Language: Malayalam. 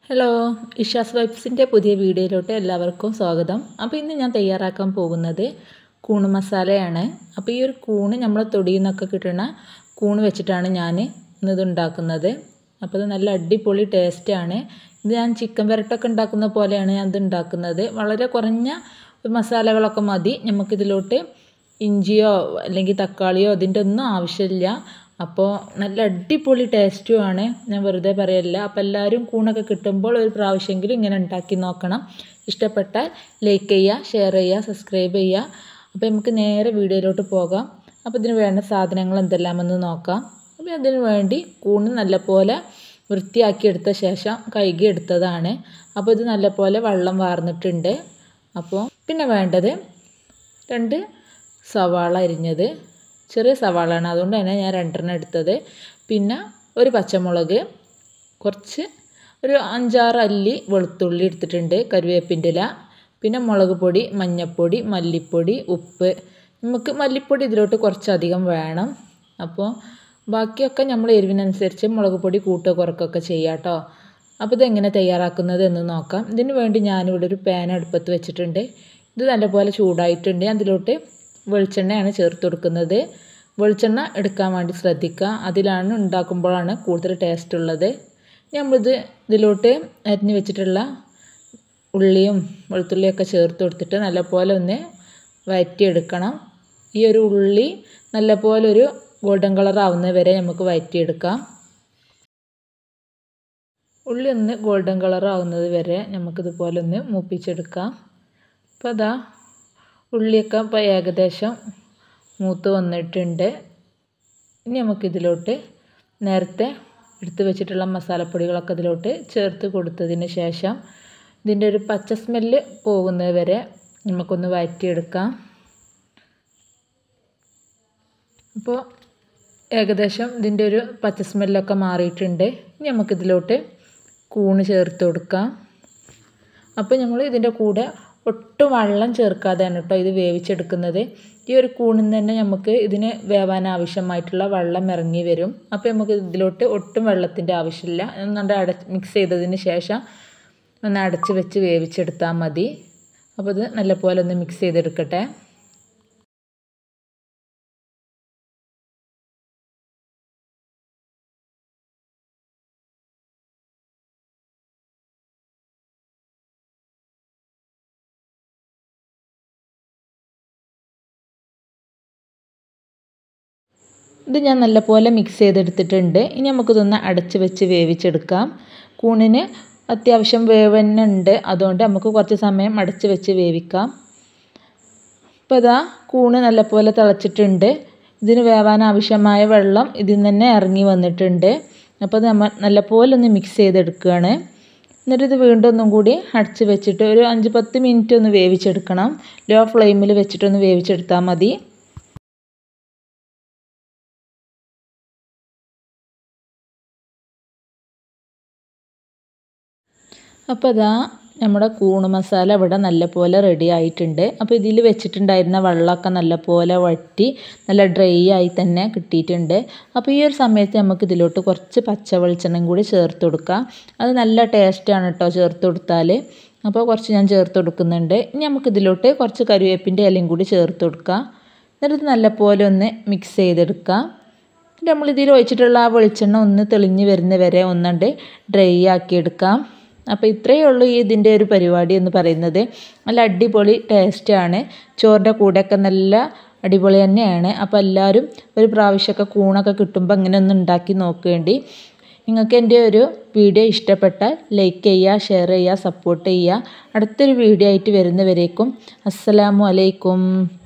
ഹലോ ഇഷാസ് വൈബ്സിൻ്റെ പുതിയ വീഡിയോയിലോട്ട് എല്ലാവർക്കും സ്വാഗതം അപ്പോൾ ഇന്ന് ഞാൻ തയ്യാറാക്കാൻ പോകുന്നത് കൂണ് മസാലയാണ് അപ്പോൾ ഈ ഒരു കൂണ് നമ്മളെ തൊടിയിൽ നിന്നൊക്കെ കിട്ടുന്ന കൂണ് വെച്ചിട്ടാണ് ഞാൻ ഇന്നിത് ഉണ്ടാക്കുന്നത് അപ്പോൾ ഇത് നല്ല അടിപൊളി ടേസ്റ്റാണ് ഇത് ഞാൻ ചിക്കൻ വരട്ടൊക്കെ ഉണ്ടാക്കുന്ന പോലെയാണ് ഞാൻ ഇത് ഉണ്ടാക്കുന്നത് വളരെ കുറഞ്ഞ മസാലകളൊക്കെ മതി നമുക്കിതിലോട്ട് ഇഞ്ചിയോ അല്ലെങ്കിൽ തക്കാളിയോ അതിൻ്റെ ഒന്നും ആവശ്യമില്ല അപ്പോൾ നല്ല അടിപൊളി ടേസ്റ്റുമാണ് ഞാൻ വെറുതെ പറയല്ല അപ്പോൾ എല്ലാവരും കൂണൊക്കെ കിട്ടുമ്പോൾ ഒരു പ്രാവശ്യമെങ്കിലും ഇങ്ങനെ ഉണ്ടാക്കി നോക്കണം ഇഷ്ടപ്പെട്ടാൽ ലൈക്ക് ചെയ്യുക ഷെയർ ചെയ്യുക സബ്സ്ക്രൈബ് ചെയ്യുക അപ്പോൾ നമുക്ക് നേരെ വീഡിയോയിലോട്ട് പോകാം അപ്പോൾ ഇതിന് വേണ്ട സാധനങ്ങൾ എന്തെല്ലാമെന്ന് നോക്കാം അപ്പോൾ അതിന് വേണ്ടി കൂണ് നല്ലപോലെ വൃത്തിയാക്കി എടുത്ത ശേഷം കഴുകി എടുത്തതാണ് അപ്പോൾ ഇത് നല്ലപോലെ വെള്ളം വാർന്നിട്ടുണ്ട് അപ്പോൾ പിന്നെ വേണ്ടത് രണ്ട് സവാള അരിഞ്ഞത് ചെറിയ സവാളയാണ് അതുകൊണ്ട് തന്നെ ഞാൻ രണ്ടെണ്ണം എടുത്തത് പിന്നെ ഒരു പച്ചമുളക് കുറച്ച് ഒരു അഞ്ചാറ് അല്ലി വെളുത്തുള്ളി എടുത്തിട്ടുണ്ട് കറിവേപ്പിൻ്റെ ഇല പിന്നെ മുളക് പൊടി മഞ്ഞൾപ്പൊടി മല്ലിപ്പൊടി ഉപ്പ് നമുക്ക് മല്ലിപ്പൊടി ഇതിലോട്ട് കുറച്ചധികം വേണം അപ്പോൾ ബാക്കിയൊക്കെ നമ്മൾ എരിവിനനുസരിച്ച് മുളക് പൊടി കൂട്ടുക കുറക്കൊക്കെ ചെയ്യാം കേട്ടോ അപ്പോൾ ഇതെങ്ങനെ തയ്യാറാക്കുന്നത് എന്ന് നോക്കാം ഇതിന് വേണ്ടി ഞാനിവിടെ ഒരു പാൻ അടുപ്പത്ത് വെച്ചിട്ടുണ്ട് ഇത് നല്ലപോലെ ചൂടായിട്ടുണ്ട് അതിലോട്ട് വെളിച്ചെണ്ണയാണ് ചേർത്ത് കൊടുക്കുന്നത് വെളിച്ചെണ്ണ എടുക്കാൻ വേണ്ടി ശ്രദ്ധിക്കുക അതിലാണ് ഉണ്ടാക്കുമ്പോഴാണ് കൂടുതൽ ടേസ്റ്റ് ഉള്ളത് നമ്മളിത് ഇതിലോട്ട് അരിഞ്ഞ് വെച്ചിട്ടുള്ള ഉള്ളിയും വെളുത്തുള്ളിയൊക്കെ ചേർത്ത് കൊടുത്തിട്ട് നല്ലപോലെ ഒന്ന് വഴറ്റിയെടുക്കണം ഈ ഒരു ഉള്ളി നല്ലപോലെ ഒരു ഗോൾഡൻ കളർ ആവുന്നത് വരെ നമുക്ക് വഴറ്റിയെടുക്കാം ഉള്ളി ഒന്ന് ഗോൾഡൻ കളർ ആവുന്നത് വരെ നമുക്കിതുപോലെ ഒന്ന് മൂപ്പിച്ചെടുക്കാം അപ്പോൾ അതാ ഉള്ളിയൊക്കെ ഇപ്പോൾ ഏകദേശം മൂത്ത് വന്നിട്ടുണ്ട് ഇനി നമുക്കിതിലോട്ട് നേരത്തെ എടുത്ത് വെച്ചിട്ടുള്ള മസാലപ്പൊടികളൊക്കെ ഇതിലോട്ട് ചേർത്ത് കൊടുത്തതിന് ശേഷം ഇതിൻ്റെ ഒരു പച്ച സ്മെല്ല് പോകുന്നത് വരെ നമുക്കൊന്ന് വഴറ്റിയെടുക്കാം അപ്പോൾ ഏകദേശം ഇതിൻ്റെ ഒരു പച്ച സ്മെല്ലൊക്കെ മാറിയിട്ടുണ്ട് ഇനി നമുക്കിതിലോട്ട് കൂണ് ചേർത്ത് കൊടുക്കാം അപ്പോൾ നമ്മൾ ഇതിൻ്റെ കൂടെ ഒട്ടും വെള്ളം ചേർക്കാതെയാണ് കേട്ടോ ഇത് വേവിച്ചെടുക്കുന്നത് ഈ ഒരു കൂണിൽ നിന്ന് തന്നെ നമുക്ക് ഇതിന് വേവാൻ ആവശ്യമായിട്ടുള്ള വെള്ളം ഇറങ്ങി വരും അപ്പോൾ നമുക്ക് ഇതിലോട്ട് ഒട്ടും വെള്ളത്തിൻ്റെ ആവശ്യമില്ല ഒന്നുകൊണ്ട് അട മിക്സ് ചെയ്തതിന് ശേഷം ഒന്ന് അടച്ച് വെച്ച് വേവിച്ചെടുത്താൽ മതി അപ്പോൾ ഇത് നല്ലപോലെ ഒന്ന് മിക്സ് ചെയ്തെടുക്കട്ടെ ഇത് ഞാൻ നല്ലപോലെ മിക്സ് ചെയ്തെടുത്തിട്ടുണ്ട് ഇനി നമുക്കിതൊന്ന് അടച്ച് വെച്ച് വേവിച്ചെടുക്കാം കൂണിന് അത്യാവശ്യം വേവന്നുണ്ട് അതുകൊണ്ട് നമുക്ക് കുറച്ച് സമയം അടച്ച് വെച്ച് വേവിക്കാം ഇപ്പോൾ ഇതാ കൂണ് നല്ലപോലെ തിളച്ചിട്ടുണ്ട് ഇതിന് വേവാൻ ആവശ്യമായ വെള്ളം ഇതിൽ നിന്ന് തന്നെ ഇറങ്ങി വന്നിട്ടുണ്ട് അപ്പോൾ നമ്മൾ നല്ലപോലെ ഒന്ന് മിക്സ് ചെയ്തെടുക്കുകയാണ് എന്നിട്ട് ഇത് വീണ്ടും ഒന്നും കൂടി അടച്ച് വെച്ചിട്ട് ഒരു അഞ്ച് പത്ത് മിനിറ്റ് ഒന്ന് വേവിച്ചെടുക്കണം ലോ ഫ്ലെയിമിൽ വെച്ചിട്ടൊന്ന് വേവിച്ചെടുത്താൽ മതി അപ്പോൾ അതാ നമ്മുടെ കൂണ് മസാല ഇവിടെ നല്ലപോലെ റെഡി ആയിട്ടുണ്ട് അപ്പോൾ ഇതിൽ വെച്ചിട്ടുണ്ടായിരുന്ന വെള്ളമൊക്കെ നല്ലപോലെ വറ്റി നല്ല ഡ്രൈ ആയി തന്നെ കിട്ടിയിട്ടുണ്ട് അപ്പോൾ ഈ ഒരു സമയത്ത് നമുക്ക് ഇതിലോട്ട് കുറച്ച് പച്ച വെളിച്ചെണ്ണയും കൂടി ചേർത്ത് കൊടുക്കാം അത് നല്ല ടേസ്റ്റാണ് കേട്ടോ ചേർത്ത് കൊടുത്താൽ അപ്പോൾ കുറച്ച് ഞാൻ ചേർത്ത് കൊടുക്കുന്നുണ്ട് ഇനി നമുക്കിതിലോട്ട് കുറച്ച് കറിവേപ്പിൻ്റെ ഇലയും കൂടി ചേർത്ത് കൊടുക്കാം എന്നിട്ട് നല്ലപോലെ ഒന്ന് മിക്സ് ചെയ്തെടുക്കാം നമ്മളിതിൽ ഒഴിച്ചിട്ടുള്ള ആ വെളിച്ചെണ്ണ ഒന്ന് തെളിഞ്ഞ് വരുന്ന വരെ ഒന്നുണ്ട് ഡ്രൈ ആക്കി എടുക്കാം അപ്പോൾ ഇത്രയേ ഉള്ളൂ ഈ ഇതിൻ്റെ ഒരു പരിപാടി എന്ന് പറയുന്നത് നല്ല അടിപൊളി ടേസ്റ്റാണ് ചോറിൻ്റെ കൂടെയൊക്കെ നല്ല അടിപൊളി തന്നെയാണ് അപ്പോൾ എല്ലാവരും ഒരു പ്രാവശ്യമൊക്കെ കൂണൊക്കെ കിട്ടുമ്പോൾ അങ്ങനെ ഒന്ന് ഉണ്ടാക്കി നോക്കേണ്ടി നിങ്ങൾക്ക് എൻ്റെ ഒരു വീഡിയോ ഇഷ്ടപ്പെട്ടാൽ ലൈക്ക് ചെയ്യുക ഷെയർ ചെയ്യുക സപ്പോർട്ട് ചെയ്യുക അടുത്തൊരു വീഡിയോ ആയിട്ട് വരുന്നവരേക്കും അസ്സലാമു അലൈക്കും